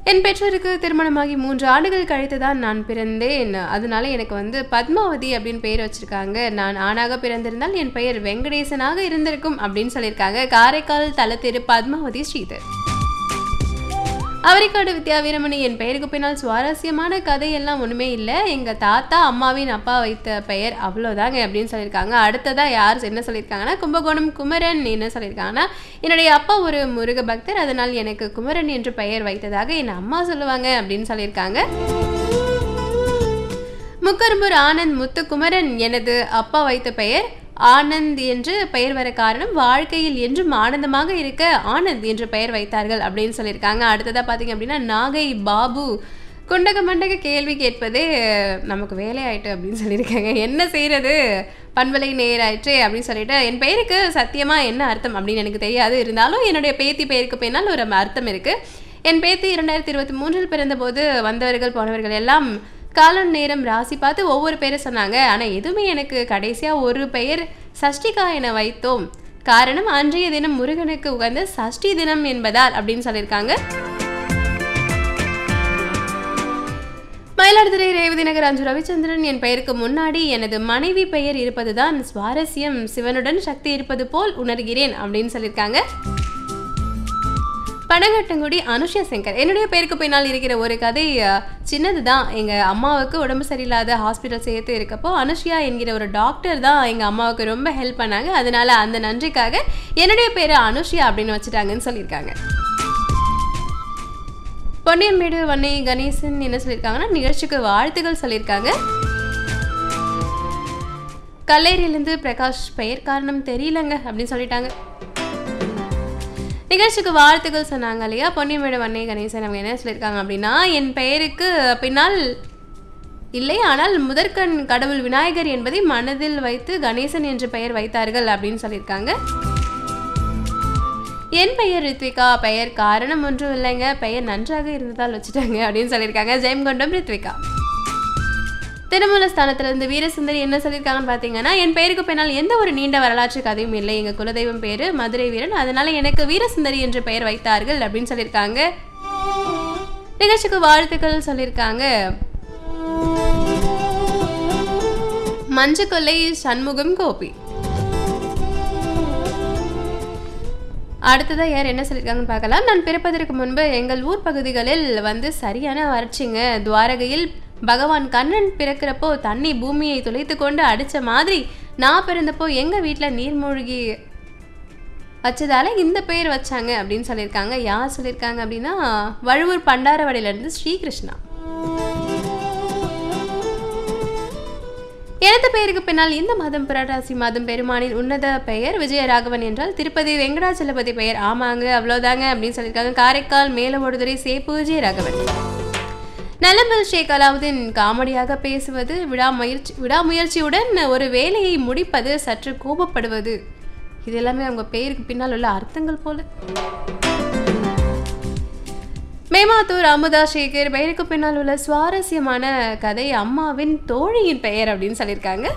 என் பெற்றோருக்கு திருமணமாகி மூன்று ஆண்டுகள் கழித்து தான் நான் பிறந்தேன் அதனால எனக்கு வந்து பத்மாவதி அப்படின்னு பெயர் வச்சிருக்காங்க நான் ஆணாக பிறந்திருந்தால் என் பெயர் வெங்கடேசனாக இருந்திருக்கும் அப்படின்னு சொல்லியிருக்காங்க காரைக்கால் தலத்திரு பத்மாவதி ஸ்ரீதர் அவரைக்காடு வித்யா வீரமணி என் பெயருக்கு பின்னால் சுவாரஸ்யமான கதையெல்லாம் ஒன்றுமே இல்லை எங்கள் தாத்தா அம்மாவின் அப்பா வைத்த பெயர் அவ்வளோதாங்க அப்படின்னு சொல்லியிருக்காங்க அடுத்ததாக யார் என்ன சொல்லியிருக்காங்கன்னா கும்பகோணம் குமரன் என்ன சொல்லியிருக்காங்கன்னா என்னுடைய அப்பா ஒரு முருக பக்தர் அதனால் எனக்கு குமரன் என்று பெயர் வைத்ததாக என் அம்மா சொல்லுவாங்க அப்படின்னு சொல்லியிருக்காங்க முக்கரும்பூர் ஆனந்த் முத்துக்குமரன் எனது அப்பா வைத்த பெயர் ஆனந்த் என்று பெயர் வர காரணம் வாழ்க்கையில் என்றும் ஆனந்தமாக இருக்க ஆனந்த் என்று பெயர் வைத்தார்கள் அப்படின்னு சொல்லியிருக்காங்க அடுத்ததாக பார்த்தீங்க அப்படின்னா நாகை பாபு குண்டக மண்டக கேள்வி கேட்பதே நமக்கு வேலையாயிட்டு அப்படின்னு சொல்லியிருக்காங்க என்ன செய்கிறது பண்பலை நேராயிற்று அப்படின்னு சொல்லிட்டு என் பெயருக்கு சத்தியமாக என்ன அர்த்தம் அப்படின்னு எனக்கு தெரியாது இருந்தாலும் என்னுடைய பேத்தி பெயருக்கு பின்னால் ஒரு அர்த்தம் இருக்குது என் பேத்தி இரண்டாயிரத்தி இருபத்தி மூன்றில் பிறந்தபோது வந்தவர்கள் போனவர்கள் எல்லாம் காலம் நேரம் ராசி பார்த்து ஒவ்வொரு பேரை சொன்னாங்க ஆனால் எதுவுமே எனக்கு கடைசியாக ஒரு பெயர் சஷ்டிகா என வைத்தோம் காரணம் அன்றைய தினம் முருகனுக்கு உகந்த சஷ்டி தினம் என்பதால் அப்படின்னு சொல்லியிருக்காங்க மயிலாடுதுறை ரேவதி நகர் அஞ்சு ரவிச்சந்திரன் என் பெயருக்கு முன்னாடி எனது மனைவி பெயர் இருப்பதுதான் சுவாரஸ்யம் சிவனுடன் சக்தி இருப்பது போல் உணர்கிறேன் அப்படின்னு சொல்லியிருக்காங்க பனகட்டங்குடி அனுஷா சங்கர் என்னுடைய பேருக்கு பின்னால் இருக்கிற ஒரு கதை சின்னது தான் எங்கள் அம்மாவுக்கு உடம்பு சரியில்லாத ஹாஸ்பிட்டல் சேர்த்து இருக்கப்போ அனுஷியா என்கிற ஒரு டாக்டர் தான் எங்கள் அம்மாவுக்கு ரொம்ப ஹெல்ப் பண்ணாங்க அதனால அந்த நன்றிக்காக என்னுடைய பேர் அனுஷியா அப்படின்னு வச்சுட்டாங்கன்னு சொல்லியிருக்காங்க பொன்னியம்மேடு வன்னை கணேசன் என்ன சொல்லியிருக்காங்கன்னா நிகழ்ச்சிக்கு வாழ்த்துக்கள் சொல்லியிருக்காங்க கல்லேரியிலேருந்து பிரகாஷ் பெயர் காரணம் தெரியலங்க அப்படின்னு சொல்லிட்டாங்க நிகழ்ச்சிக்கு வாழ்த்துக்கள் சொன்னாங்க இல்லையா பொன்னியமேடு வன்னை கணேசன் அவங்க என்ன சொல்லியிருக்காங்க அப்படின்னா என் பெயருக்கு பின்னால் இல்லை ஆனால் முதற்கண் கடவுள் விநாயகர் என்பதை மனதில் வைத்து கணேசன் என்று பெயர் வைத்தார்கள் அப்படின்னு சொல்லியிருக்காங்க என் பெயர் ரித்விகா பெயர் காரணம் ஒன்றும் இல்லைங்க பெயர் நன்றாக இருந்ததால் வச்சுட்டாங்க அப்படின்னு சொல்லியிருக்காங்க ஜெயம்கொண்டம் ரித்விகா திருமூல ஸ்தானத்திலிருந்து வீரசுந்தரி என்ன சொல்லியிருக்காங்கன்னு பார்த்தீங்கன்னா என் பெயருக்கு பின்னால் எந்த ஒரு நீண்ட வரலாற்று கதையும் இல்லை எங்கள் குலதெய்வம் பேர் மதுரை வீரன் அதனால எனக்கு வீரசுந்தரி என்று பெயர் வைத்தார்கள் அப்படின்னு சொல்லியிருக்காங்க நிகழ்ச்சிக்கு வாழ்த்துக்கள் சொல்லியிருக்காங்க மஞ்சக்கொல்லை சண்முகம் கோபி அடுத்ததாக யார் என்ன சொல்லியிருக்காங்கன்னு பார்க்கலாம் நான் பிறப்பதற்கு முன்பு எங்கள் ஊர் பகுதிகளில் வந்து சரியான வறட்சிங்க துவாரகையில் பகவான் கண்ணன் பிறக்கிறப்போ தண்ணி பூமியை துளைத்து கொண்டு அடித்த மாதிரி நான் பிறந்தப்போ எங்கள் வீட்டில் நீர்மூழ்கி வச்சதால இந்த பேர் வச்சாங்க அப்படின்னு சொல்லியிருக்காங்க யார் சொல்லியிருக்காங்க அப்படின்னா வழுவூர் பண்டாரவடையிலேருந்து ஸ்ரீகிருஷ்ணா எனது பெயருக்கு பின்னால் இந்த மாதம் புரட்டாசி மாதம் பெருமானின் உன்னத பெயர் விஜயராகவன் என்றால் திருப்பதி வெங்கடாச்சலபதி பெயர் ஆமாங்க அவ்வளோதாங்க அப்படின்னு சொல்லியிருக்காங்க காரைக்கால் மேலவோடுதுறை சேப்பு விஜயராகவன் நலம்பல் ஷேக் அலாவுதீன் காமெடியாக பேசுவது விடாமுயற்சி விடாமுயற்சியுடன் ஒரு வேலையை முடிப்பது சற்று கோபப்படுவது இது எல்லாமே அவங்க பெயருக்கு பின்னால் உள்ள அர்த்தங்கள் போல மேமாத்தூர் அமுதா சேகர் பெயருக்கு பின்னால் உள்ள சுவாரஸ்யமான கதை அம்மாவின் தோழியின் பெயர் அப்படின்னு சொல்லியிருக்காங்க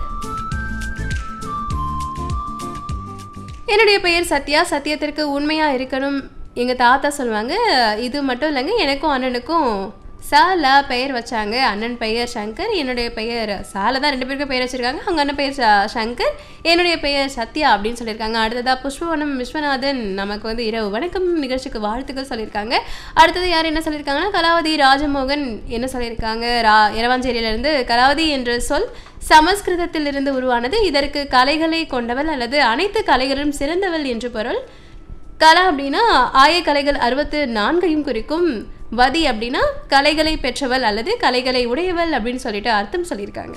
என்னுடைய பெயர் சத்யா சத்தியத்திற்கு உண்மையா இருக்கணும் எங்க தாத்தா சொல்லுவாங்க இது மட்டும் இல்லைங்க எனக்கும் அண்ணனுக்கும் சாலா பெயர் வச்சாங்க அண்ணன் பெயர் சங்கர் என்னுடைய பெயர் சாலை தான் ரெண்டு பேருக்கும் பெயர் வச்சிருக்காங்க அவங்க அண்ணன் பெயர் சங்கர் என்னுடைய பெயர் சத்யா அப்படின்னு சொல்லியிருக்காங்க அடுத்ததா புஷ்பவனம் விஸ்வநாதன் நமக்கு வந்து இரவு வணக்கம் நிகழ்ச்சிக்கு வாழ்த்துக்கள் சொல்லியிருக்காங்க அடுத்தது யார் என்ன சொல்லியிருக்காங்கன்னா கலாவதி ராஜமோகன் என்ன சொல்லியிருக்காங்க ரா இரவாஞ்சேரியிலிருந்து கலாவதி என்ற சொல் சமஸ்கிருதத்திலிருந்து உருவானது இதற்கு கலைகளை கொண்டவள் அல்லது அனைத்து கலைகளிலும் சிறந்தவள் என்று பொருள் கலா அப்படின்னா ஆய கலைகள் அறுபத்து நான்கையும் குறிக்கும் வதி அப்படின்னா கலைகளை பெற்றவள் அல்லது கலைகளை உடையவள் அப்படின்னு சொல்லிட்டு அர்த்தம் சொல்லியிருக்காங்க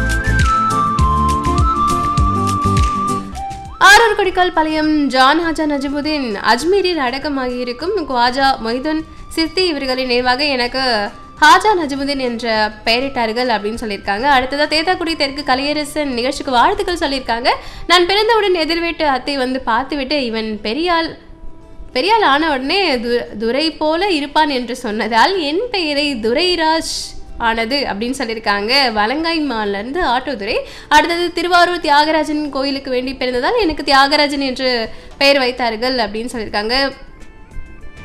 ஆரூர் கொடிக்கால் பாளையம் ஜான் ஹாஜா நஜமுதீன் அஜ்மீரில் அடக்கமாகியிருக்கும் குவாஜா மொய்துன் சித்தி இவர்களின் நினைவாக எனக்கு ஹாஜா நஜமுதீன் என்ற பெயரிட்டார்கள் அப்படின்னு சொல்லியிருக்காங்க அடுத்ததாக தேத்தாக்குடி தெற்கு கலையரசன் நிகழ்ச்சிக்கு வாழ்த்துக்கள் சொல்லியிருக்காங்க நான் பிறந்தவுடன் எதிர்வீட்டு அத்தை வந்து பார்த்துவிட்டு இவன் பெரியாள் பெரியாள் ஆன உடனே து துரை போல இருப்பான் என்று சொன்னதால் என் பெயரை துரைராஜ் ஆனது அப்படின்னு சொல்லியிருக்காங்க வலங்காய்மான்லேருந்து ஆட்டோதுரை அடுத்தது திருவாரூர் தியாகராஜன் கோயிலுக்கு வேண்டி பிறந்ததால் எனக்கு தியாகராஜன் என்று பெயர் வைத்தார்கள் அப்படின்னு சொல்லியிருக்காங்க